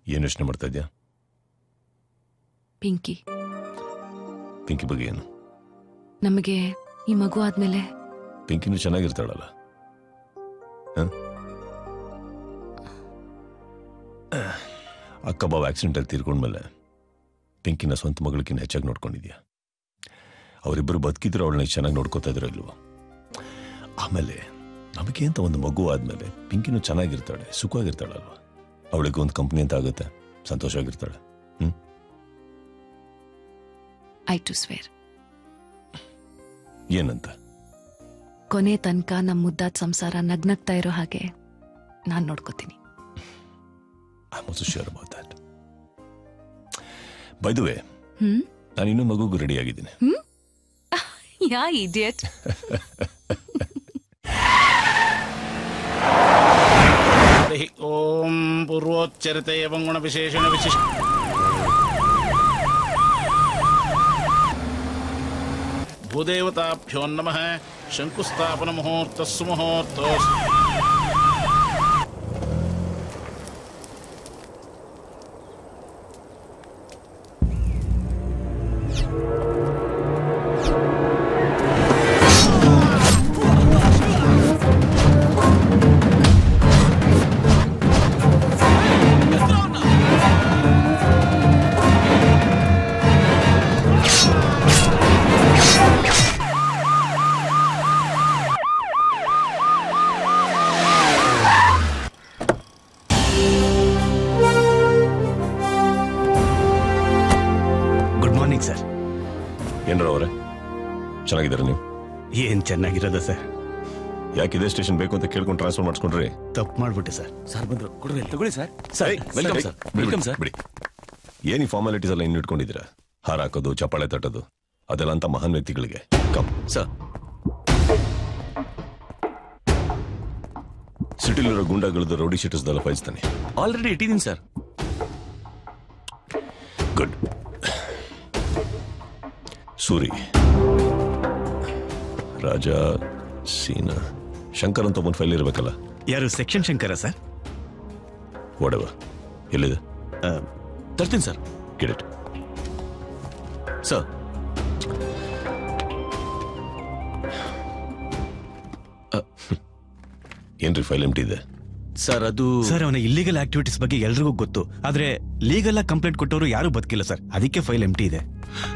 ಏನು ಯೋಚನೆ ಮಾಡ್ತಾ ಇದ್ಯಾ ಪಿಂಕಿ ಪಿಂಕಿ ಬಗ್ಗೆ ಏನು ನಮಗೆ ಈ ಮಗು ಆದ್ಮೇಲೆ ಪಿಂಕಿನೂ ಚೆನ್ನಾಗಿರ್ತಾಳಲ್ಲ ಹ? ಅಕ್ಕ ಬಾವ ಆಕ್ಸಿಡೆಂಟಲ್ಲಿ ತೀರ್ಕೊಂಡ್ಮೇಲೆ ಪಿಂಕಿನ ಸ್ವಂತ ಮಗಳಿಗಿನ್ನ ಹೆಚ್ಚಾಗಿ ನೋಡ್ಕೊಂಡಿದ್ಯಾ ಅವರಿಬ್ಬರು ಬದುಕಿದ್ರು ಅವಳನ್ನ ಚೆನ್ನಾಗಿ ನೋಡ್ಕೋತಾ ಇದ್ರು ಇಲ್ವೋ ಆಮೇಲೆ ನಮಗೆ ಅಂತ ಒಂದು ಮಗು ಆದ್ಮೇಲೆ ಪಿಂಕಿನೂ ಚೆನ್ನಾಗಿರ್ತಾಳೆ ಸುಖವಾಗಿರ್ತಾಳಲ್ವ ಅವಳಿಗೆ ಒಂದು ಕಂಪ್ನಿ ಅಂತ ಆಗುತ್ತೆ ಸಂತೋಷವಾಗಿರ್ತಾಳೆ ಹ್ಮ್ ಐ ಟು ಸ್ವೇರ್ ಏನಂತ ಕೊನೆ ತನಕ ನಮ್ಮ ಮುದ್ದಾದ ಸಂಸಾರ ನಗ್ನಗ್ತಾ ಇರೋ ಹಾಗೆ ನಾನ್ ನೋಡ್ಕೋತೀನಿ I'm also sure about that. By the way, ಹ್ಮ್ ನಾನು ಇನ್ನೂ ಮಗುಗೂ ರೆಡಿ ಆಗಿದ್ದೀನಿ ಯಾ ಇಡಿಯಟ್ हरिः ॐ पूर्वोच्चरिते एवं गुणविशेषण विशिष्ट भूदेवताभ्यो नमः शङ्कुस्थापनमुहूर्तः सुमुहूर्तोऽस्तु ಗುಡ್ ಮಾರ್ನಿಂಗ್ ಸರ್ ಏನ್ರ ಅವರೇ ಚೆನ್ನಾಗಿದ್ದಾರೆ ನೀವು ಏನ್ ಚೆನ್ನಾಗಿರೋದ ಸರ್ ಯಾಕೆ ಇದೇ ಸ್ಟೇಷನ್ ಬೇಕು ಅಂತ ಕೇಳ್ಕೊಂಡು ಟ್ರಾನ್ಸ್ಫರ್ ಮಾಡಿಸ್ಕೊಂಡ್ರಿ ತಪ್ಪು ಮಾಡ್ಬಿಟ್ಟೆ ಸರ್ ಸರ್ ಬಂದ್ರು ಕೊಡ್ರಿ ತಗೊಳ್ಳಿ ಸರ್ ಏಯ್, ವೆಲ್ಕಮ್ ಏಯ್, ಸರ್ ಬಿಡಿ, ವೆಲ್ಕಮ್ ಸರ್ ಬಿಡಿ ಏನ್ ಈ ಫಾರ್ಮಾಲಿಟೀಸ್ ಎಲ್ಲ ಇನ್ನು ಇಟ್ಕೊಂಡಿದ್ದೀರಾ ಹಾರ ಹಾಕೋದು ಚಪ್ಪಾಳೆ ತಟ್ಟೋದು ಅದೆಲ್ಲ ಅಂತ ಮಹಾನ್ ವ್ಯಕ್ತಿಗಳಿಗೆ ಕಮ್ ಸರ್ ಸಿಟಿಲಿರೋ ಗುಂಡಾಗಳದ್ದು ರೌಡಿ ಶೀಟರ್ಸ್ದೆಲ್ಲ ಫೈಲ್ಸ್ತಾನೆ ಆಲ್ರೆಡಿ ಇಟ್ಟಿದ್ದೀನಿ ಸರ್ ಗುಡ್ ಸೂರಿ ರಾಜ ಸೀನಾ ಶಂಕರ್ ಅಂತ ಒಂದು ಫೈಲ್ ಇರಬೇಕಲ್ಲ ಯಾರು ಸೆಕ್ಷನ್ ಶಂಕರ ಸರ್ ವಾಡವ ಎಲ್ಲಿದೆ ತರ್ತೀನಿ ಸರ್ ಗೆಟ್ ಸರ್ ಏನ್ರಿ ಫೈಲ್ ಎಂಟಿ ಇದೆ ಸರ್ ಅದು ಸರ್ ಅವನ ಇಲ್ಲಿಗಲ್ ಆಕ್ಟಿವಿಟೀಸ್ ಬಗ್ಗೆ ಎಲ್ರಿಗೂ ಗೊತ್ತು ಆದ್ರೆ ಲೀಗಲ್ ಆಗಿ ಕಂಪ್ಲೇಂಟ್ ಕೊಟ್ಟವರು ಯಾರು ಬದುಕಿಲ್ಲ ಸರ್ ಅದಕ್ಕೆ ಫೈಲ್ ಎಂಟಿ ಇದೆ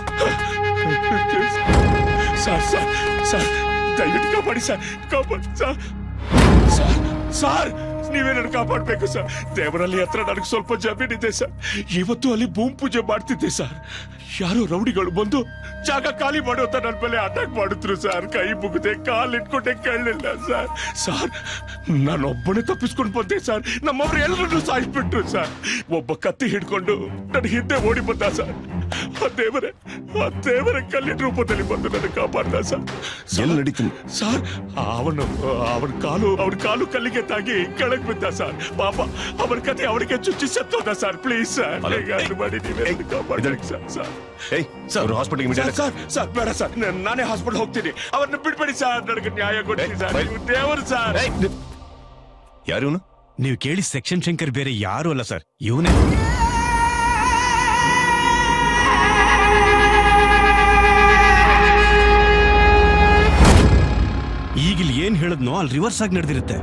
ಸರ್ ಸರ್ ಸರ್ ದಯವಿಟ್ಟು ಕಾಪಾಡಿ ಸರ್ ಕಾಪಾಡಿ ಸರ್ ಸರ್ ಸರ್ ನೀವೇ ನನ್ನ ಕಾಪಾಡಬೇಕು ಸರ್ ದೇವರಲ್ಲಿ ಹತ್ರ ನನಗೆ ಸ್ವಲ್ಪ ಜಮೀನಿದೆ ಸರ್ ಇವತ್ತು ಅಲ್ಲಿ ಭೂಮಿ ಪೂಜೆ ಮಾಡ್ತಿದ್ದೆ ಸರ್ ಯಾರೋ ರೌಡಿಗಳು ಬಂದು ಜಾಗ ಖಾಲಿ ಮಾಡು ಅಂತ ನನ್ನ ಮೇಲೆ ಅಟ್ಯಾಕ್ ಮಾಡಿದ್ರು ಸರ್ ಕೈ ಮುಗಿದೆ ಕಾಲ್ ಇಟ್ಕೊಂಡೆ ಕೇಳಲಿಲ್ಲ ಸರ್ ಸರ್ ನಾನು ಒಬ್ಬನೇ ತಪ್ಪಿಸ್ಕೊಂಡು ಬಂದೆ ಸರ್ ನಮ್ಮವ್ರು ಎಲ್ಲರನ್ನೂ ಸಾಯಿಸ್ಬಿಟ್ರು ಸರ್ ಒಬ್ಬ ಕತ್ತಿ ಹಿಡ್ಕೊಂಡು ನನ್ನ ಹಿಂದೆ ಓಡಿ ಬಂದ ಸರ್ ಆ ದೇವರೇ ಆ ದೇವರ ಕಲ್ಲಿನ ರೂಪದಲ್ಲಿ ಬಂದು ನನ್ನ ಕಾಪಾಡ್ದ ಸರ್ ಎಲ್ಲಿ ನಡೀತೀನಿ ಸರ್ ಅವನು ಅವನ ಕಾಲು ಅವನ ಕಾಲು ಕಲ್ಲಿಗೆ ತಾಗಿ ಕೆಳಗ್ ಬಿದ್ದ ಸರ್ ಪಾಪ ಅವನ ಕತೆ ಅವನಿಗೆ ಚುಚ್ಚಿ ಸತ್ತೋದ ಸರ್ ಪ್ಲೀಸ್ ಸರ್ ಅಲ್ಲ, ಹೇಗಾದ್ರೂ ಮಾಡಿ ನೀವೇ ನನ್ನ ಕಾಪಾಡ್ಬೇಕು ಸರ್ ಸರ್ ಏಯ್ ಸರ್ ಹಾಸ್ಪಿಟಲ್ಗೆ ಸರ್, ಸರ್ ಸರ್ ಬೇಡ ಸರ್ ನಾನ್- ನಾನೇ ಹಾಸ್ಪಿಟಲ್ ಹೋಗ್ತೀನಿ ಅವ್ರನ್ನ ಬಿಡ್ಬೇಡಿ ಸರ್ ನನಗೆ ನ್ಯಾಯ ಕೊಡ್ತೀನಿ ಸರ್ ಏಯ್, ನೀವು ದೇವರು ಸರ್ ಯಾರು ಇವನು ನೀವು ಕೇಳಿ ಸೆಕ್ಷನ್ ಶಂಕರ್ ಬೇರೆ ಯಾರು ಅಲ್ಲ ಸರ್ ಇವನೇ ಈಗಿಲ್ ಏನ್ ಹೇಳದ್ನೋ ಅಲ್ಲಿ ರಿವರ್ಸ್ ಆಗಿ ನಡೆದಿರುತ್ತೆ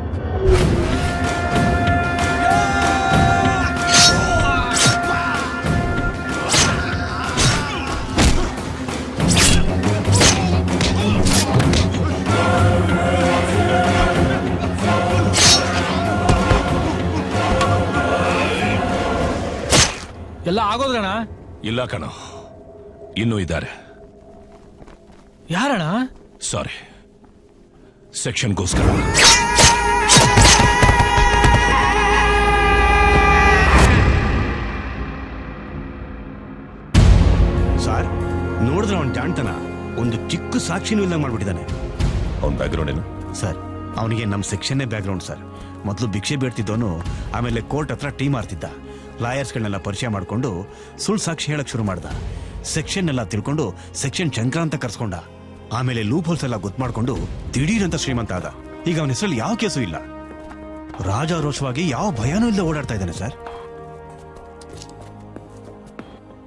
ಎಲ್ಲ ಆಗೋದ್ರಣ ಇಲ್ಲ ಕಣ ಇನ್ನೂ ಇದ್ದಾರೆ ಯಾರಣ ಸಾರಿ ಸೆಕ್ಷನ್ಗೋಸ್ಕರ ಸರ್ ನೋಡಿದ್ರೆ ಅವನ್ ಜಾಣ್ತನ ಒಂದು ಚಿಕ್ಕ ಸಾಕ್ಷಿನೂ ಇಲ್ಲ ಮಾಡ್ಬಿಟ್ಟಿದ್ದಾನೆ ಅವ್ನ ಬ್ಯಾಕ್ಗ್ರೌಂಡ್ ಏನು ಸರ್ ಅವನಿಗೆ ನಮ್ಮ ಸೆಕ್ಷನ್ನೇ ಬ್ಯಾಕ್ಗ್ರೌಂಡ್ ಸರ್ ಮೊದಲು ಭಿಕ್ಷೆ ಬೇಡ್ತಿದ್ದವನು ಆಮೇಲೆ ಕೋರ್ಟ್ ಹತ್ರ ಟೀ ಮಾರ್ತಿದ್ದ ಲಾಯರ್ಸ್ಗಳನ್ನೆಲ್ಲ ಪರಿಚಯ ಮಾಡಿಕೊಂಡು ಸುಳ್ಳು ಸಾಕ್ಷಿ ಹೇಳಕ್ ಶುರು ಮಾಡ್ದ ಸೆಕ್ಷನ್ ಎಲ್ಲ ತಿಳ್ಕೊಂಡು ಸೆಕ್ಷನ್ ಶಂಕರ ಅಂತ ಕರ್ಸ್ಕೊಂಡ ಆಮೇಲೆ ಲೂಪ್ ಹೋಲ್ಸ್ ಎಲ್ಲ ಗೊತ್ತು ಮಾಡ್ಕೊಂಡು ದಿಢೀರಂತ ಶ್ರೀಮಂತ ಆದ ಈಗ ಅವನ ಹೆಸರಲ್ಲಿ ಯಾವ ಕೇಸು ಇಲ್ಲ ರಾಜಾರೋಷವಾಗಿ ಯಾವ ಭಯನೂ ಇಲ್ಲದೆ ಓಡಾಡ್ತಾ ಇದ್ದಾನೆ ಸರ್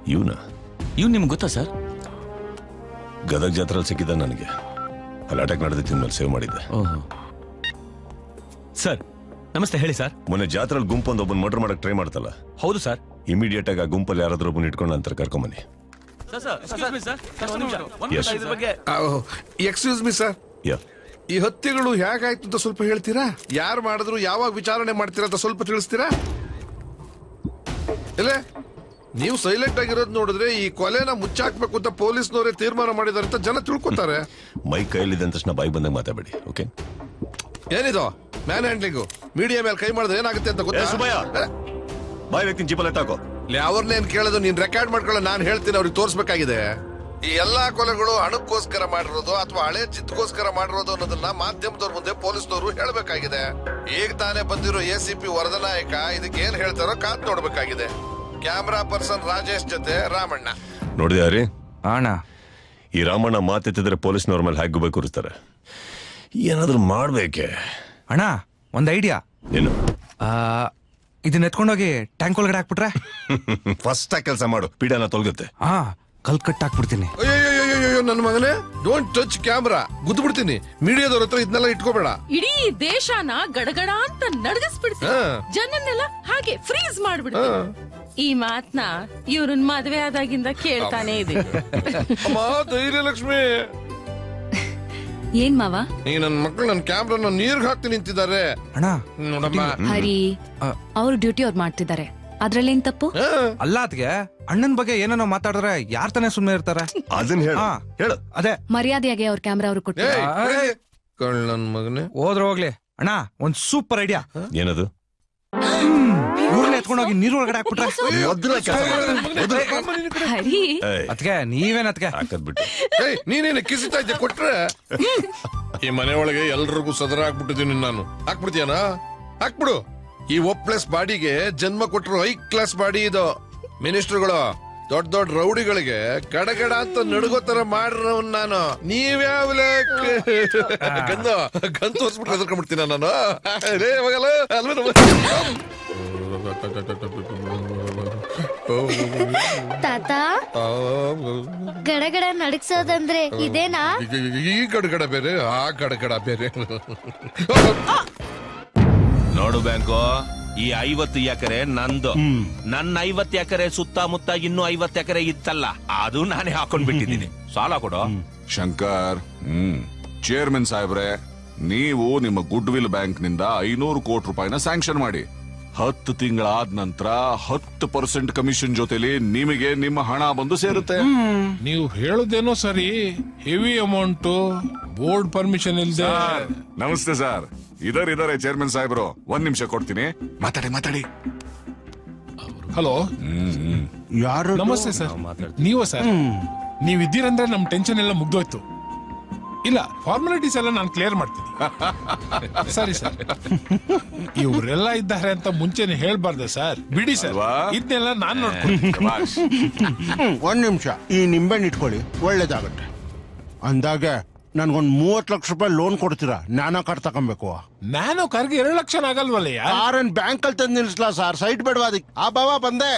ಇವನ ಇವ್ ನಿಮ್ಗೆ ಗೊತ್ತಾ ಸರ್ ಗದಗ ಜಾತ್ರೆಯಲ್ಲಿ ಸಿಕ್ಕಿದ್ದ ನನಗೆ ಅಲ್ಲಿ ಅಟ್ಯಾಕ್ ನಡೆದಿತ್ತು ಮೇಲೆ ಸೇವ್ ಮಾಡಿದ್ದೆ ಓಹೋ ಸರ್ ನಮಸ್ತೆ ಹೇಳಿ ಸರ್ ಮೊನ್ನೆ ಜಾತ್ರೆಯಲ್ಲಿ ಗುಂಪೊಂದು ಒಬ್ಬನ ಮರ್ಡರ್ ಮಾಡಕ್ ಟ್ರೈ ಮಾಡ್ತಲ್ಲ ಹೌದು ಸರ್ ಇಮಿಡಿಯೇಟ್ ಆಗಿ ಆ ಗುಂಪಲ್ಲಿ ಯಾರಾದ್ರೂ ಒಬ್ಬನ ಇಟ್ಕೊಂಡು ನಂತರ ಕರ್ಕೊಂಬನ್ನಿ Yes. Excuse me sir yeah ಈ ಹತ್ಯೆಗಳು ಹೇಗಾಯ್ತು ಅಂತ ಸ್ವಲ್ಪ ಹೇಳ್ತೀರಾ ಯಾರು ಮಾಡಿದ್ರು ಯಾವಾಗ ವಿಚಾರಣೆ ಮಾಡ್ತೀರಾ ಅಂತ ಸ್ವಲ್ಪ ತಿಳಿಸ್ತೀರಾ ಇಲ್ಲ ನೀವು ಸೈಲೆಂಟ್ ಆಗಿರೋದು ನೋಡಿದ್ರೆ ಈ ಕೊಲೆನ ಮುಚ್ಚಾಕ್ಬೇಕು ಅಂತ ಪೊಲೀಸ್ನವರೇ ತೀರ್ಮಾನ ಮಾಡಿದಾರೆ ಅಂತ ಜನ ತಿಳ್ಕೊತಾರೆ ಮೈ ಕೈಯಲ್ಲಿದ್ದ ಅಂದ ತಕ್ಷಣ ಬಾಯಿ ಬಂದಾಗ ಮಾತಾಡಬೇಡಿ ಓಕೆ ಏನಿದು ಮ್ಯಾನ್ ಹ್ಯಾಂಡ್ಲಿಂಗು ಮೀಡಿಯಾ ಮೇಲೆ ಕೈ ಮಾಡಿದ್ರೆ ಏನಾಗುತ್ತೆ ಅಂತ ಗೊತ್ತಾ ಏ, ಸುಬ್ಬಯ್ಯ. ಬಾಯಿ ವ್ಯಕ್ತಿನ ಜೀಪಲ್ಲಿ ಎತ್ತಾಕೋ ಅವ್ರನ್ನೇನ್ ಕೇಳೋದು ನೀನ್ ರೆಕಾರ್ಡ್ ಮಾಡ್ಕೊಳ್ಳೋ ನಾನು ಹೇಳ್ತೀನಿ ಅವ್ರಿಗೆ ತೋರಿಸ್ಬೇಕಾಗಿದೆ ಈ ಎಲ್ಲಾ ಕೊಲೆಗಳು ಹಣಕ್ಕೋಸ್ಕರ ಮಾಡಿರೋದು ಅಥವಾ ಹಳೆ ಚಿತ್ತಗೋಸ್ಕರ ಮಾಡಿರೋದು ಅನ್ನೋದನ್ನ ಮಾಧ್ಯಮದವ್ರ ಮುಂದೆ ಪೊಲೀಸ್ನವರು ಹೇಳಬೇಕಾಗಿದೆ ಈಗ ತಾನೇ ಬಂದಿರೋ ಎ ಸಿ ಪಿ ವರದನಾಯಕ ಇದಕ್ಕೆ ಏನ್ ಹೇಳ್ತಾರೋ ಕಾದ್ ನೋಡ್ಬೇಕಾಗಿದೆ ಕ್ಯಾಮ್ರಾ ಪರ್ಸನ್ ರಾಜೇಶ್ ಜೊತೆ ರಾಮಣ್ಣ ನೋಡಿದೆ ಹರಿ ಅಣ್ಣ ಈ ರಾಮಣ್ಣ ಮಾತೆತ್ತಿದ್ರೆ ಪೊಲೀಸ್ನವ್ರ ಮೇಲೆ ಹಾಗೆ ಕೂರಿಸ್ತಾರೆ ಏನಾದ್ರೂ ಮಾಡ್ಬೇಕೆ ಅಣ್ಣ ಒಂದ್ ಐಡಿಯಾ ಏನು ಇದನ್ನ ಎತ್ಕೊಂಡೋಗಿ ಟ್ಯಾಂಕ್ ಒಳಗಡೆ ಹಾಕ್ಬಿಟ್ರೆ ಫಸ್ಟ್ ಕೆಲಸ ಮಾಡು ಪೀಡನ ತೊಲಗುತ್ತೆ ಹಾ ಕಲ್ ಕಟ್ ಹಾಕ್ಬಿಡ್ತೀನಿ ಅಯ್ಯೋ ನನ್ನ ಮಗನೇ ಡೋಂಟ್ ಟಚ್ ಕ್ಯಾಮ್ರಾ ಗುದ್ದು ಬಿಡ್ತೀನಿ ಮೀಡಿಯಾದವ್ರ ಹತ್ರ ಇದನ್ನೆಲ್ಲ ಇಟ್ಕೋಬೇಡ ಇಡೀ ದೇಶನ ಗಡಗಡ ಅಂತ ನಡಗಿಸ್ಬಿಡ್ತೀನಿ ಹಾ. ಜನನ್ನೆಲ್ಲ ಹಾಗೆ ಫ್ರೀಸ್ ಮಾಡ್ಬಿಡ್ತೀನಿ ಈ ಮಾತ್ನ ಇವ್ರನ್ ಮದ್ವೆ ಆದಾಗಿಂದ ಕೇಳ್ತಾನೆ ಇದೆ ಅಮ್ಮ ಧೈರ್ಯ ಲಕ್ಷ್ಮಿ ಏನ್ ಮಾವ ಈ ನನ್ನ ಮಕ್ಕಳು ನನ್ನ ಕ್ಯಾಮ್ರಾನ ನೀರ್ಗ್ ಹಾಕ್ತಿ ನಿಂತಿದ್ದಾರೆ ಅಣ್ಣ ನೋಡಮ್ಮ ಹರಿ ಅವ್ರ ಡ್ಯೂಟಿ ಅವ್ರು ಮಾಡ್ತಿದ್ದಾರೆ ಅದ್ರಲ್ಲೇನ್ ತಪ್ಪು ಅಲ್ಲ ಅದ್ಗೆ ಅಣ್ಣನ್ ಬಗ್ಗೆ ಏನೇನೋ ಮಾತಾಡಿದ್ರೆ ಯಾರ್ ತಾನೇ ಸುಮ್ನೆ ಇರ್ತಾರೆ ಅದನ್ನ ಹೇಳು ಹಾ. ಹೇಳು ಅದೇ ಮರ್ಯಾದೆಯಾಗಿ ಅವ್ರ ಕ್ಯಾಮ್ರಾ ಅವ್ರು ಕೊಟ್ಟು ಏಯ್, ಕಳ್ಳನ್ ಮಗನೇ ಹೋದ್ರ ಹೋಗ್ಲಿ ಅಣ್ಣ ಒಂದ್ ಸೂಪರ್ ಐಡಿಯಾ ಏನದು ಇವ್ರನ್ನ ಎತ್ಕೊಂಡೋಗಿ ನೀರ್ ಒಳಗಡೆ ಹಾಕ್ಬಿಟ್ರೆ ಹರಿ ಏಯ್, ಅದ್ಕೆ ನೀವೇನ್ ಅದ್ಕೆ ಹಾಕದ್ಬಿಟ್ಟು ಏಯ್ ನೀನೇನು ಕಿಸಿತಾ ಇದ್ದೆ ಕೊಟ್ರೆ ಈ ಮನೆ ಒಳಗೆ ಎಲ್ರಿಗೂ ಸದರ ಹಾಕ್ಬಿಟ್ಟಿದ್ದೀನಿ ನಾನು ಹಾಕ್ಬಿಡ್ತೀಯನ ಹಾಕ್ಬಿಡು ಈ ಒ ಪ್ಲಸ್ ಬಾಡಿಗೆ ಜನ್ಮ ಕೊಟ್ಟರು ಹೈ ಕ್ಲಾಸ್ ಬಾಡಿ ಇದು ಮಿನಿಸ್ಟರ್ಗಳು ದೊಡ್ಡ ದೊಡ್ಡ ರೌಡಿಗಳಿಗೆ ಗಡಗಡ ಅಂತ ನಡುಗೋ ತರ ಮಾಡ್ರವ್ ನಾನು ನೀವ್ಯಾವ ಗಂದು ಗನ್ ತೋರ್ಸ್ಬಿಟ್ಟು ಹೆದರ್ಕೊಂಡ್ಬಿಡ್ತೀನ ನಾನು ರೇ ಹೋಗಲ್ಲ ಅಲ್ವೇನು? ತಾತ ಗಡಗಡ ನಡಗ್ಸೋದಂದ್ರೆ ಇದೇನಾ ಈ ಗಡಗಡ ಬೇರೆ ಆ ಗಡಗಡ ಬೇರೆ ನೋಡು ಬ್ಯಾಂಕು ಈ ಐವತ್ತು ಎಕರೆ ನಂದು ನನ್ನ ಐವತ್ತು ಎಕರೆ ಸುತ್ತಮುತ್ತ ಇನ್ನೂ ಐವತ್ತು ಎಕರೆ ಇತ್ತಲ್ಲ ಅದು ನಾನೇ ಹಾಕೊಂಡ್ ಬಿಟ್ಟಿದ್ದೀನಿ ಸಾಲ ಕೊಡು ಶಂಕರ್ ಹ್ಮ್ ಚೇರ್ಮನ್ ಸಾಹೇಬ್ರೆ ನೀವು ನಿಮ್ಮ ಗುಡ್ ವಿಲ್ ಬ್ಯಾಂಕ್ ನಿಂದ ಐನೂರು ಕೋಟಿ ರೂಪಾಯಿನ ಸ್ಯಾಂಕ್ಷನ್ ಮಾಡಿ ಹತ್ತು ತಿಂಗಳಾದ ನಂತರ ಹತ್ತು ಪರ್ಸೆಂಟ್ ಕಮಿಷನ್ ಜೊತೆಲಿ ನಿಮಗೆ ನಿಮ್ಮ ಹಣ ಬಂದು ಸೇರುತ್ತೆ ನೀವು ಹೇಳುದೇನೋ ಸರಿ ಹೆವಿ ಅಮೌಂಟ್ ಬೋರ್ಡ್ ಪರ್ಮಿಷನ್ ಇಲ್ದೆ ನಮಸ್ತೆ ಸರ್ ಇದರ್ ಇದಾರೆ ಚೇರ್ಮನ್ ಸಾಹೇಬ್ರು ಒಂದ್ ನಿಮಿಷ ಕೊಡ್ತೀನಿ ಮಾತಾಡಿ ಮಾತಾಡಿ ಹಲೋ ಯಾರು ನಮಸ್ತೆ ಸರ್ ನೀವು ಸರ್ ನೀವ್ ಇದ್ದೀರಂದ್ರೆ ನಮ್ ಟೆನ್ಷನ್ ಎಲ್ಲ ಮುಗ್ದೋಯ್ತು ಇಲ್ಲ ಫಾರ್ಮಾಲಿಟೀಸ್ ಎಲ್ಲ ನಾನು ಕ್ಲಿಯರ್ ಮಾಡ್ತೀನಿ ಸರಿ ಸರ್ ಇವರೆಲ್ಲ ಇದ್ದಾರೆ ಅಂತ ಮುಂಚೆನೆ ಹೇಳ್ಬಾರ್ದೆ ಸರ್ ಬಿಡಿ ಸರ್ ಅಲ್ವಾ? ಇದನ್ನೆಲ್ಲ ನಾನ್ ನೋಡ್ತೀನಿ ಶಭಾಷ್. ಒಂದ್ ನಿಮಿಷ ಈ ನಿಂಬೆಹಣ್ಣು ಇಟ್ಕೊಳ್ಳಿ ಒಳ್ಳೇದಾಗತ್ತೆ ಅಂದಾಗೆ ನನ್ಗೊಂದ್ ಮೂವತ್ ಲಕ್ಷ ರೂಪಾಯಿ ಲೋನ್ ಕೊಡ್ತೀರಾ ನ್ಯಾನೋ ಕಾರ್ ತಗೊಬೇಕು ನಾನು ಕಾರ್ಗೆ ಎರಡು ಲಕ್ಷ ಆಗಲ್ವಲ್ಲಯ್ಯ ಕಾರನ್ ಬ್ಯಾಂಕ್ ಅಲ್ಲಿ ತಂದು ನಿಲ್ಸ್ಲಾ ಸರ್ ಸೈಟ್ ಬೇಡವಾ ಅದಕ್ಕೆ ಆ ಬಾವ ಬಂದೆ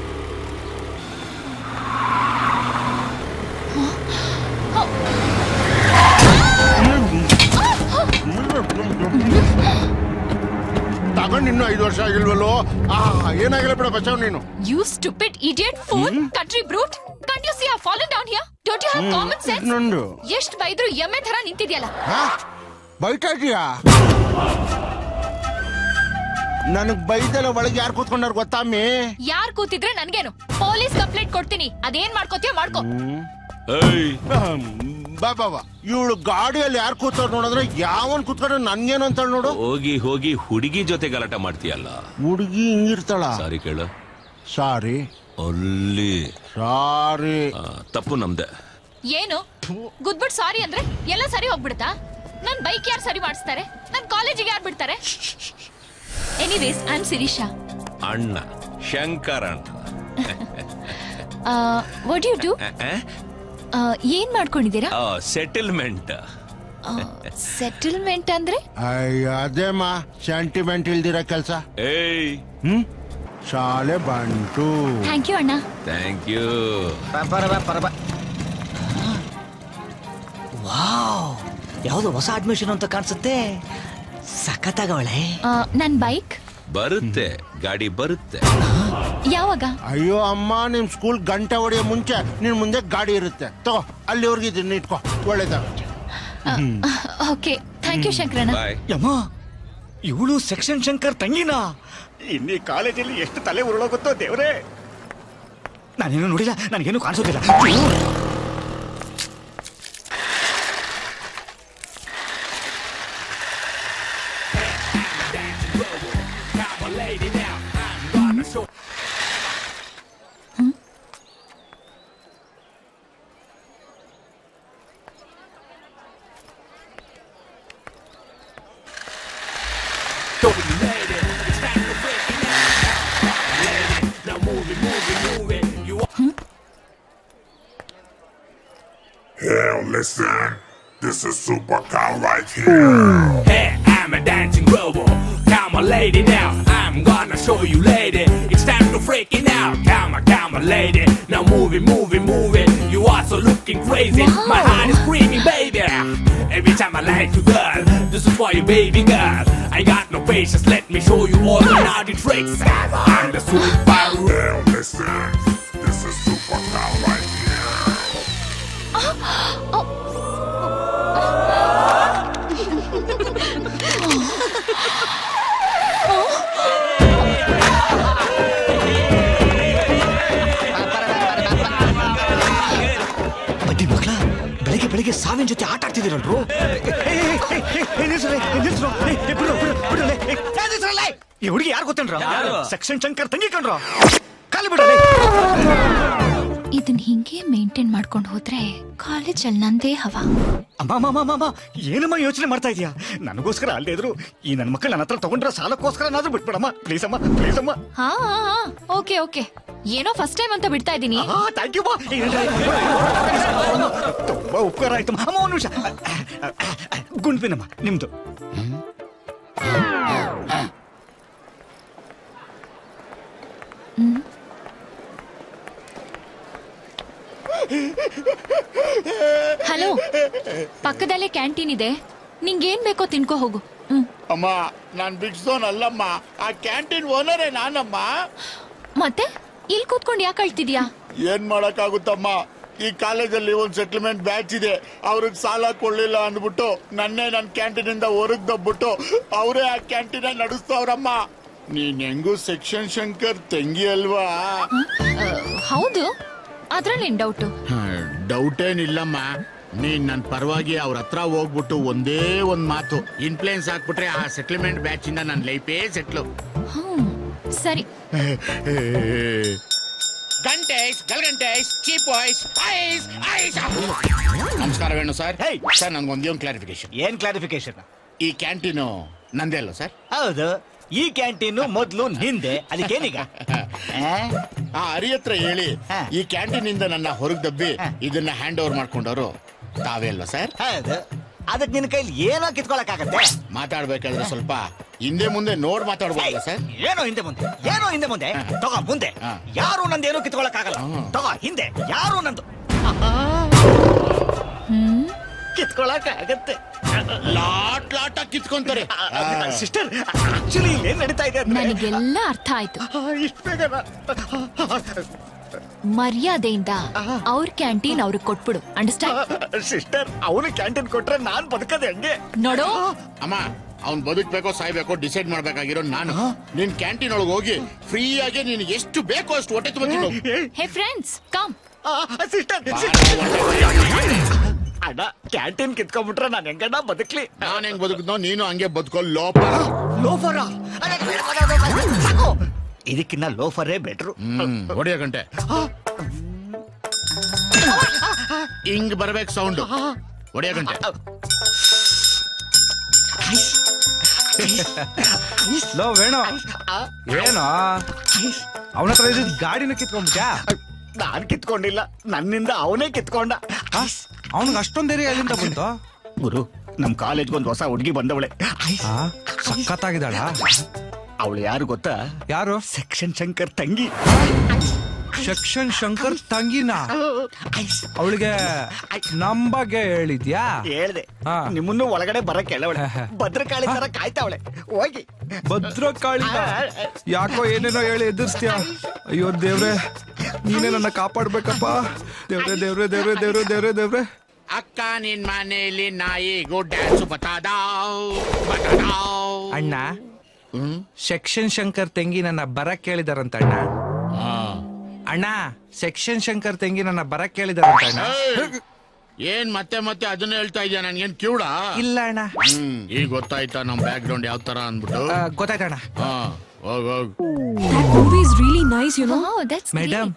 ತಗೊಂಡ್ ಇನ್ನು ಐದು ವರ್ಷ ಆಗಿಲ್ವಲ್ಲೋ ಆ ಏನಾಗಿಲ್ಲ ಬಿಡ ಬಚಾವ್ ನೀನು you stupid idiot phone country brute can't you see a fallen down here don't you have common sense ನಂದು ಎಷ್ಟ್ ಬೈದ್ರು ಎಮ್ಮೆ ತರ ನಿಂತಿದ್ಯಲ್ಲ ಬೈತಾ ಇದೀಯಾ ನನಗ್ ಬೈದೆಲ್ಲ ಒಳಗೆ ಯಾರು ಕೂತ್ಕೊಂಡಾರ ಗೊತ್ತಾಮಿ ಯಾರ್ ಕೂತಿದ್ರೆ ನನ್ಗೇನು ಪೊಲೀಸ್ ಕಂಪ್ಲೇಂಟ್ ಕೊಡ್ತೀನಿ ಅದೇನ್ ಮಾಡ್ಕೋತೀಯ ಮಾಡ್ಕೋ ಏಯ್ ಬಾ ಬಾ ಬಾ ಇವಳು ಗಾಡಿಯಲ್ಲಿ ಯಾರು ಕೂತವ್ರು ನೋಡಿದ್ರೆ ಯಾವನ್ ಕೂತ್ಕೊಂಡ್ರೆ ನನ್ಗೇನು ಅಂತ ನೋಡು ಹೋಗಿ ಹೋಗಿ ಹುಡುಗಿ ಜೊತೆ ಗಲಾಟ ಮಾಡ್ತೀಯಲ್ಲ ಹುಡುಗಿ ಹಿಂಗಿರ್ತಾಳ ಸಾರಿ ಕೇಳು ಸಾರಿ ಅಲ್ಲಿ ಸಾರಿ ಆ, ತಪ್ಪು ನಮ್ದೆ ಏನು ಗುದ್ಬಿಟ್ ಸಾರಿ ಅಂದ್ರೆ ಎಲ್ಲ ಸರಿ ಹೋಗ್ಬಿಡ್ತಾ ನನ್ ಬೈಕ್ ಯಾರು ಸರಿ ಮಾಡಿಸ್ತಾರೆ ನನ್ ಕಾಲೇಜಿಗೆ ಯಾರು ಬಿಡ್ತಾರೆ ಎನಿವೇಸ್ ಐ ಆಮ್ ಸಿರೀಶಾ ಅಣ್ಣ ಶಂಕರ ಅಣ್ಣ ವಾಟ್ ಯು ಡೂ ಏನ್ ಮಾಡ್ಕೊಂಡಿದ್ದೀರಾ ಸೆಟಲ್ಮೆಂಟ್ ಸೆಟಲ್ಮೆಂಟ್ ಅಂದ್ರೆ ಅಯ್ಯ ಅದೇಮ್ಮ ಸೆಂಟಿಮೆಂಟ್ ಇಲ್ದಿರ ಕೆಲ್ಸ ಏಯ್ ಶಾಲೆ ಬಂಟು ಥ್ಯಾಂಕ್ ಯು ಅಣ್ಣ ಥ್ಯಾಂಕ್ ಯು ವಾವ್ ಯಾವ್ದು ಹೊಸ ಅಡ್ಮಿಷನ್ ಅಂತ ಕಾಣಿಸುತ್ತೆ ಸಖತ್ತಾಗವಳೆ ಆ, ನನ್ ಬೈಕ್ ಬರುತ್ತೆ ಗಾಡಿ ಬರುತ್ತೆ ಯಾವಾಗ ಅಯ್ಯೋ ಅಮ್ಮ ನಿಮ್ ಸ್ಕೂಲ್ ಗಂಟೆ ಹೊಡೆಯೋ ಮುಂಚೆ ನಿನ್ ಮುಂದೆ ಗಾಡಿ ಇರುತ್ತೆ ತಗೋ ಅಲ್ಲಿವರೆಗೆ ಇದನ್ನ ಇಟ್ಕೋ ಒಳ್ಳೇದಾಗುತ್ತೆ ಓಕೆ ಥ್ಯಾಂಕ್ ಯು ಶಂಕರಣ್ಣ ಯಮ್ಮ ಇವಳು ಸೆಕ್ಷನ್ ಶಂಕರ್ ತಂಗಿನಾ ಇನ್ನೀ ಕಾಲೇಜಲ್ಲಿ ಎಷ್ಟು ತಲೆ ಉರುಳೋಗುತ್ತೋ ದೇವ್ರೇ ನಾನೇನು ನೋಡಿಲ್ಲ ನನಗೇನು ಕಾಣಿಸೋದಿಲ್ಲ Hell, listen. This is super cow right here. Hey, I'm a dancing robot. Come on, lady, now. I'm gonna show you, lady. It's time to freak it out. Come on, come on, lady. Now move it, move it, move it. You are so looking crazy. My heart is screaming, baby. Every time I like you, girl. This is for you, baby girl. I got no patience. Let me show you all the naughty tricks. I'm the super. Hell, listen. This is super cow right here. ಬಡ್ಡಿ ಮಕ್ಕಳ ಬೆಳಿಗ್ಗೆ ಬೆಳಿಗ್ಗೆ ಸಾವಿನ ಜೊತೆ ಆಟ ಆಡ್ತಿದ್ದೀರಲ್ರು ಈ ಹುಡುಗಿ ಯಾರು ಗೊತ್ತೇನ್ರ ಸೆಕ್ಷನ್ ಶಂಕರ್ ತಂಗಿ ಕಣ್ರ ಕಾಲಿ ಬಿಡ್ರಿ ಇದನ್ ಹಿಂಗೆ ಮೇಂಟೈನ್ ಮಾಡ್ಕೊಂಡು ಹೋದ್ರೆ ಕಾಲೇಜಲ್ಲಿ ನಂದೇ ಹವಾ ಅಮ್ಮ ಅಮ್ಮ ಅಮ್ಮ ಅಮ್ಮ ಏನಮ್ಮ ಯೋಚನೆ ಮಾಡ್ತಾ ಇದೀಯಾ ನನಗೋಸ್ಕರ ಅಲ್ಲದೆ ಇದ್ರು ಈ ನನ್ನ ಮಕ್ಕಳು ನನ್ನ ಹತ್ರ ತಗೊಂಡ್ರ ಸಾಲಕ್ಕೋಸ್ಕರ ನಾದ್ರೂ ಬಿಟ್ಬಿಡಮ್ಮ ಪ್ಲೀಸ್ ಅಮ್ಮ ಪ್ಲೀಸ್ ಅಮ್ಮ ಹಾ ಓಕೆ ಓಕೆ ಏನೋ ಫಸ್ಟ್ ಟೈಮ್ ಅಂತ ಬಿಡ್ತಾ ಇದ್ದೀನಿ ಥ್ಯಾಂಕ್ ಯು ತುಂಬಾ ಉಪಕಾರ ಆಯ್ತು ಅಮ್ಮ ಒಂದು ನಿಮಿಷ ಗುಂಡ್ಪಿನಮ್ಮ ನಿಮ್ದು ಹಲೋ ಪಕ್ಕದಲ್ಲೇ ಕ್ಯಾಂಟೀನ್ ಇದೆ ನಿಂಗೇನ್ ಬೇಕೋ ತಿನ್ಕೋ ಹೋಗು ಹ್ಮ್ ಅಮ್ಮ ನಾನ್ ಬಿಡ್ಸೋನ್ ಅಲ್ಲಮ್ಮ ಆ ಕ್ಯಾಂಟೀನ್ ಓನರೇ ನಾನಮ್ಮ ಮತ್ತೆ ಇಲ್ಲಿ ಕೂತ್ಕೊಂಡು ಯಾಕೆ ಅಳ್ತಿದ್ಯಾ ಏನ್ ಮಾಡಕ್ಕಾಗುತ್ತಮ್ಮ ಈ ಕಾಲೇಜಲ್ಲಿ ಒಂದ್ ಸೆಟ್ಲ್ಮೆಂಟ್ ಬ್ಯಾಚ್ ಇದೆ ಅವ್ರಿಗೆ ಸಾಲ ಕೊಡ್ಲಿಲ್ಲ ಅಂದ್ಬಿಟ್ಟು ನನ್ನೇ ನನ್ ಕ್ಯಾಂಟೀನ್ ಇಂದ ಹೊರಗ್ ದಬ್ಬಿಟ್ಟು ಅವರೇ ಆ ಕ್ಯಾಂಟೀನ್ ನಡೆಸ್ತವ್ರಮ್ಮ ನೀನ್ ಹೆಂಗೂ ಸೆಕ್ಷನ್ ಶಂಕರ್ ತಂಗಿ ಅಲ್ವಾ ಹೌದು ಅದ್ರಲ್ಲೇನ್ ಡೌಟು ಡೌಟ್ ಏನಿಲ್ಲಮ್ಮ ನೀನ್ ನನ್ ಪರವಾಗಿ ಅವ್ರ ಹತ್ರ ಹೋಗ್ಬಿಟ್ಟು ಒಂದೇ ಒಂದ್ ಮಾತು ಇನ್ಫ್ಲೂಯೆನ್ಸ್ ಹಾಕ್ಬಿಟ್ರೆ ಆ ಸೆಟ್ಲ್ಮೆಂಟ್ ಬ್ಯಾಚ್ ಇಂದ ನನ್ ಲೈಫೇ ಸೆಟ್ಲು ಹ್ಮ್ ಸರಿ ಗಂಟೇಶ್ ಗಲ್ಗಂಟೇಶ್ ಚೀಪ್ ವಾಯ್ಸ್ ಐಸ್ ಐಸ್ ನಮಸ್ಕಾರ ವೇಣು ಸರ್ ಸರ್ ನನ್ಗೊಂದೇ ಒಂದು ಕ್ಲಾರಿಫಿಕೇಶನ್ ಏನ್ ಕ್ಲಾರಿಫಿಕೇಶನ್ ಈ ಕ್ಯಾಂಟೀನು ನಂದೇ ಅಲ್ಲ ಸರ್ ಹೌದು ಈ ಕ್ಯಾಂಟೀನ್ ಮೊದ್ಲು ನಿಂದೆ ಅದಕ್ಕೇನೀಗ ಆ ಹರಿ ಹತ್ರ ಹೇಳಿ ಈ ಕ್ಯಾಂಟೀನ್ ಇಂದ ನನ್ನ ಹೊರಗ್ ದಬ್ಬಿ ಇದನ್ನ ಹ್ಯಾಂಡ್ ಓವರ್ ಮಾಡ್ಕೊಂಡವರು ತಾವೇ ಅಲ್ವಾ ಸರ್ ಹೌದು ಅದಕ್ಕೆ ನಿನ್ನ ಕೈಲಿ ಏನೋ ಕಿತ್ಕೊಳಕ್ಕಾಗತ್ತೆ ಮಾತಾಡ್ಬೇಕಾದ್ರೆ ಸ್ವಲ್ಪ ಹಿಂದೆ ಮುಂದೆ ನೋಡ್ ಮಾತಾಡ್ಬೋದಲ್ಲ ಸರ್ ಏನೋ ಹಿಂದೆ ಮುಂದೆ ಏನೋ ಹಿಂದೆ ಮುಂದೆ ತಗೋ ಮುಂದೆ ಯಾರು ನಂದು ಏನೋ ಕಿತ್ಕೊಳಕ್ಕಾಗಲ್ಲ ತಗೋ ಹಿಂದೆ ಯಾರು ನಂದು ಕಿತ್ಕೊಳಕ್ಕಾಗತ್ತೆ ಲಾಟ್ ಲಾಟ್ ಕಿತ್ಕೊಂತಾರೆ ಸಿಸ್ಟರ್ ಆಕ್ಚುಲಿ ಏನ್ ನಡೀತಾ ಇದೆ ಅಂದ್ರೆ ನನಗೆಲ್ಲ ಅರ್ಥ ಆಯ್ತು ಇಷ್ಟು ಬೇಗನಾ? ಮರ್ಯಾದೆಯಿಂದ ಅವ್ರ ಕ್ಯಾಂಟೀನ್ ಅವ್ರಿಗೆ ಕೊಟ್ಬಿಡು ಅಂಡರ್ಸ್ಟ್ಯಾಂಡ್ ಸಿಸ್ಟರ್ ಅವನು ಕ್ಯಾಂಟೀನ್ ಕೊಟ್ರೆ ನಾನ್ ಬದುಕದೆ ಹಂಗೆ ನೋಡು ಅಮ್ಮ ಅವ್ನ್ ಬದುಕ್ಬೇಕೋ ಸಾಯ್ಬೇಕೋ ಡಿಸೈಡ್ ಮಾಡ್ಬೇಕಾಗಿರೋ ನಾನು ನಿನ್ ಕ್ಯಾಂಟೀನ್ ಒಳಗೆ ಹೋಗಿ ಫ್ರೀ ಆಗಿ ನೀನ್ ಎಷ್ಟು ಬೇಕೋ ಅಷ್ಟು ಹೊಟ್ಟೆ ತುಂಬ ತಿನ್ನು ಹೇ ಫ್ರೆಂಡ್ಸ್ ಕಮ್ ಸಿಸ್ಟರ್ ಅಣ್ಣ ಕ್ಯಾಂಟೀನ್ ಕಿತ್ಕೊಂಡ್ಬಿಟ್ರೆ ನಾನು ಹೆಂಗಣ್ಣ ಬದುಕ್ಲಿ ನಾನ್ ಹೆಂಗ್ ಬದುಕಿದ್ನೋ ನೀನು ಹಂಗೆ ಬದುಕೋ ಲೋಪ ಲೋಫರ ಇದಕ್ಕಿನ್ನ ಲೋಫರೇ ಬೆಟ್ರು ಹೊಡೆಯ ಗಂಟೆ ಹಿಂಗ್ ಬರ್ಬೇಕು ಸೌಂಡ್ ಹೊಡೆಯ ಗಂಟೆ ಲೋ ವೇಣು ಏನೋ ಅವನ ಹತ್ರ ಇದ್ದಿದ್ ಗಾಡಿನ ಕಿತ್ಕೊಂಡ್ಬಿಟ್ಯಾ ನಾನ್ ಕಿತ್ಕೊಂಡಿಲ್ಲ ನನ್ನಿಂದ ಅವನೇ ಕಿತ್ಕೊಂಡ ಅವನಿಗೆ ಅಷ್ಟೊಂದ್ ಏರಿಯಾ ಎಲ್ಲಿಂದ ಬಂತು ಗುರು ನಮ್ ಕಾಲೇಜ್ಗೆ ಒಂದು ಹೊಸ ಹುಡುಗಿ ಬಂದವಳೆ ಸಖತ್ತಾಗಿದ್ದಾಳ ಅವಳು ಯಾರು ಗೊತ್ತಾ ಯಾರು ಸೆಕ್ಷನ್ ಶಂಕರ್ ತಂಗಿ ಸೆಕ್ಷನ್ ಶಂಕರ್ ತಂಗಿನ ಅವಳಿಗೆ ನಮ್ ಬಗ್ಗೆ ಹೇಳಿದ್ಯಾ ಹೇಳ್ದೆ ನಿಮ್ಮನ್ನು ಒಳಗಡೆ ಬರಕ್ ಹೇಳವಳೆ ಭದ್ರಕಾಳಿ ತರ ಕಾಯ್ತಾವಳೆ ಹೋಗಿ ಭದ್ರಕಾಳಿ ಯಾಕೋ ಏನೇನೋ ಹೇಳಿ ಎದುರಿಸ್ತೀಯ ಅಯ್ಯೋ ದೇವ್ರೆ ನೀನೇ ನನ್ನ ಕಾಪಾಡ್ಬೇಕಪ್ಪ ದೇವ್ರೆ ದೇವ್ರೆ ದೇವ್ರೆ ದೇವ್ರೆ ದೇವ್ರೆ ದೇವ್ರೆ ಅಕ್ಕ ನಿನ್ ಮನೆಯಲ್ಲಿ ನಾಯಿಗೂ ಡ್ಯಾನ್ಸ್ ಬತಾದಾವ್ ಬತಾದಾವ್ ಅಣ್ಣ ಸೆಕ್ಷನ್ ಶಂಕರ್ ತಂಗಿ ನನ್ನ ಬರಕ್ ಕೇಳಿದಾರಂತ ಅಣ್ಣ ಅಣ್ಣ ಸೆಕ್ಷನ್ ಶಂಕರ್ ತಂಗಿ ನನ್ನ ಬರಕ್ ಕೇಳಿದಾರಂತ ಅಣ್ಣ ಏನ್ ಮತ್ತೆ ಮತ್ತೆ ಅದನ್ನ ಹೇಳ್ತಾ ಇದೆಯಾ ನನ್ಗೇನ್ ಕಿವುಡ ಇಲ್ಲ ಅಣ್ಣ ಹ್ಮ್ ಈಗ ಗೊತ್ತಾಯ್ತಾ ನಮ್ ಬ್ಯಾಕ್ ಗ್ರೌಂಡ್ ಯಾವ ತರ ಅಂದ್ಬಿಟ್ಟು ಆ, ಗೊತ್ತಾಯ್ತಣ್ಣ ಹಾ ಹೋಗ್ ಹೋಗ್ movie is really nice you know madam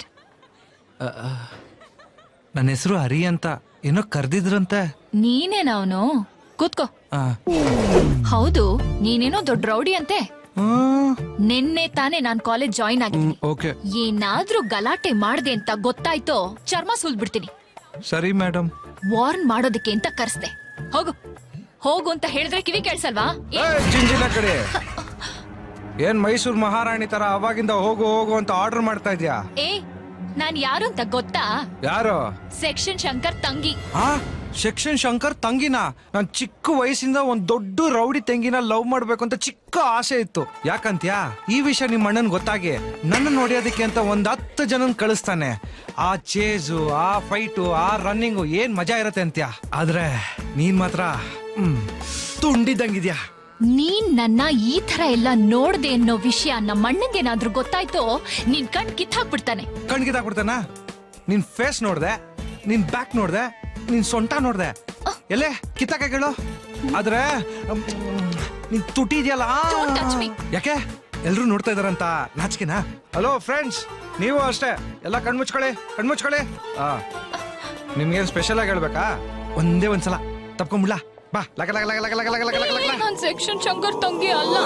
ನನ್ನ ಹೆಸರು ಹರಿ ಅಂತ ಏನೋ ಕರ್ದಿದ್ರಂತೆ ನೀನೇನ ಅವನು ಕೂತ್ಕೋ ಆ, ಹೌದು ನೀನೇನೋ ದೊಡ್ಡ ರೌಡಿ ಅಂತೆ ನಿನ್ನೆ ತಾನೇ ನಾನ್ ಕಾಲೇಜ್ ಜಾಯಿನ್ ಆಗಿದ್ದೀನಿ ಓಕೆ ಏನಾದ್ರೂ ಗಲಾಟೆ ಮಾಡ್ದೆ ಅಂತ ಗೊತ್ತಾಯ್ತೋ ಚರ್ಮ ಸುಲ್ಬಿಡ್ತೀನಿ ಸರಿ ಮೇಡಮ್ ವಾರ್ನ್ ಮಾಡೋದಕ್ಕೆ ಅಂತ ಕರ್ಸ್ದೆ ಹೋಗು ಹೋಗು ಅಂತ ಹೇಳಿದ್ರೆ ಕಿವಿ ಕೇಳ್ಸಲ್ವಾ ಏ, ಜಿಂಜಿನ ಕಡೆ ಏನ್ ಮೈಸೂರು ಮಹಾರಾಣಿ ತರ ಅವಾಗಿಂದ ಹೋಗು ಹೋಗು ಅಂತ ಆರ್ಡರ್ ಮಾಡ್ತಾ ಇದ್ಯಾ ಏ ನಾನ್ ಯಾರು ಅಂತ ಗೊತ್ತಾ ಯಾರು ಸೆಕ್ಷನ್ ಶಂಕರ್ ತಂಗಿ ಆ ಸೆಕ್ಷನ್ ಶಂಕರ್ ತಂಗಿನ ನಾನ್ ಚಿಕ್ಕ ವಯಸ್ಸಿಂದ ಒಂದ್ ದೊಡ್ಡ ರೌಡಿ ತಂಗಿನ ಲವ್ ಮಾಡ್ಬೇಕು ಅಂತ ಚಿಕ್ಕ ಆಸೆ ಇತ್ತು ಯಾಕಂತ್ಯಾ ಈ ವಿಷಯ ನಿಮ್ ಅಣ್ಣನ್ ಗೊತ್ತಾಗಿ ನನ್ನ ನೋಡಿಯೋದಕ್ಕೆ ಅಂತ ಒಂದ್ ಹತ್ತು ಜನನ್ ಕಳಿಸ್ತಾನೆ ಆ ಚೇಜು ಆ ಫೈಟು ಆ ರನ್ನಿಂಗು ಏನ್ ಮಜಾ ಇರತ್ತೆ ಅಂತ್ಯಾ ಆದ್ರೆ ನೀನ್ ಮಾತ್ರ ಹ್ಮ್ ತುಂಡಿದಂಗಿದ್ಯಾ ನೀನ್ ನನ್ನ ಈ ತರ ಎಲ್ಲ ನೋಡ್ದೆ ಅನ್ನೋ ವಿಷಯ ನಮ್ಮ ಅಣ್ಣಂಗೇನಾದ್ರೂ ಗೊತ್ತಾಯ್ತೋ ನೀನ್ ಕಣ್ ಕಿತ್ತಾಕ್ಬಿಡ್ತಾನೆ ಕಣ್ಗಿದಾಕ್ಬಿಡ್ತಾನ ನಿನ್ ಫೇಸ್ ನೋಡ್ದೆ ನಿನ್ ಬ್ಯಾಕ್ ನೋಡ್ದೆ ನಿನ್ ಸೊಂಟ ನೋಡ್ದೆ ಎಲ್ಲೇ ಕಿತ್ತಾಕ ಹೇಳು ಆದ್ರೆ ಮ್, ನಿನ್ ತುಟಿ ಇದೆಯಲ್ಲ ಆ. Don't touch me. ಯಾಕೆ ಎಲ್ರು ನೋಡ್ತಾ ಇದಾರಂತ ನಾಚಿಕೆನಾ ಹಲೋ ಫ್ರೆಂಡ್ಸ್ ನೀವು ಅಷ್ಟೇ ಎಲ್ಲ ಕಣ್ಮುಚ್ಕೊಳ್ಳಿ ಕಣ್ಮುಚ್ಕೊಳ್ಳಿ ಆ ನಿಮ್ಗೇನ್ ಸ್ಪೆಷಲ್ ಆಗಿ ಹೇಳ್ಬೇಕಾ ಒಂದೇ ಒಂದ್ಸಲ ತಪ್ಕೊಂಬಿಡ್ಲಾ ಬಾ ಲಗ ಲಗ ಲಗ ಲಗ ಲಗ ಲಗ ಲಗ ಲಗ ಲಗ ಲಗ. ನಾನ್ ಸೆಕ್ಷನ್ ಶಂಕರ್ ತಂಗಿ ಅಲ್ಲ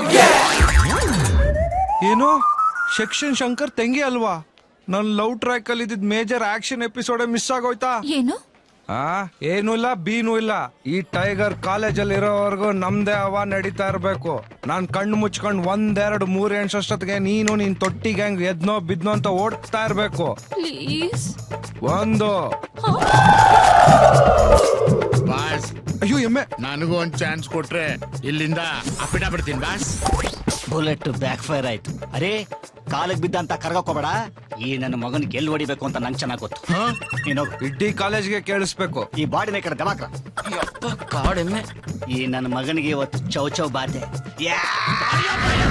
ಏನು ಸೆಕ್ಷನ್ ಶಂಕರ್ ತಂಗಿ ಅಲ್ವಾ ನನ್ ಲವ್ ಟ್ರ್ಯಾಕ್ ಅಲ್ಲಿ ಇದ್ದಿದ್ ಮೇಜರ್ ಆಕ್ಷನ್ ಎಪಿಸೋಡ್ ಮಿಸ್ ಆಗೋಯ್ತಾ ಏನು ಆ ಏನೂ ಇಲ್ಲ ಬೀನೂ ಇಲ್ಲ ಈ ಟೈಗರ್ ಕಾಲೇಜಲ್ಲಿ ಇರೋವರೆಗೂ ನಮ್ದೇ ಹವಾ ನಡೀತಾ ಇರ್ಬೇಕು ನಾನ್ ಕಣ್ಣು ಮುಚ್ಕೊಂಡ್ ಒಂದೆರಡು ಮೂರ್ ಅಷ್ಟೊತ್ತಿಗೆ ನೀನು ನಿನ್ ತೊಟ್ಟಿ ಗ್ಯಾಂಗ್ ಎದ್ನೋ ಬಿದ್ನೋ ಅಂತ ಓಡ್ತಾ ಇರ್ಬೇಕು ಪ್ಲೀಸ್ ಒಂದು ಬಾಸ್ ಅಯ್ಯೋ ಎಮ್ಮೆ ನನಗೂ ಒಂದ್ ಚಾನ್ಸ್ ಕೊಟ್ರೆ ಇಲ್ಲಿಂದ ಅಪ್ಪಿಟ ಬಿಡ್ತೀನಿ ಬಾಸ್ ಬುಲೆಟ್ ಬ್ಯಾಕ್ ಫೈರ್ ಆಯ್ತು ಅರೇ ಕಾಲಿಗೆ ಬಿದ್ದ ಅಂತ ಕರ್ಗೋಕೋಬೇಡ ಈ ನನ್ನ ಮಗನ್ ಗೆಲ್ ಹೊಡಿಬೇಕು ಅಂತ ನಂಗೆ ಚೆನ್ನಾಗ್ ಗೊತ್ತು ನೀನು ಇಡೀ ಕಾಲೇಜ್ಗೆ ಕೇಳಿಸ್ಬೇಕು ಈ ಬಾಡಿನ ಈ ಕಡೆ ದಮಾಕ್ರ ಕಾಡೆಮ್ಮೆ ಈ ನನ್ನ ಮಗನಿಗೆ ಇವತ್ತು ಚೌ ಚೌ ಬಾತೆ ಯಾ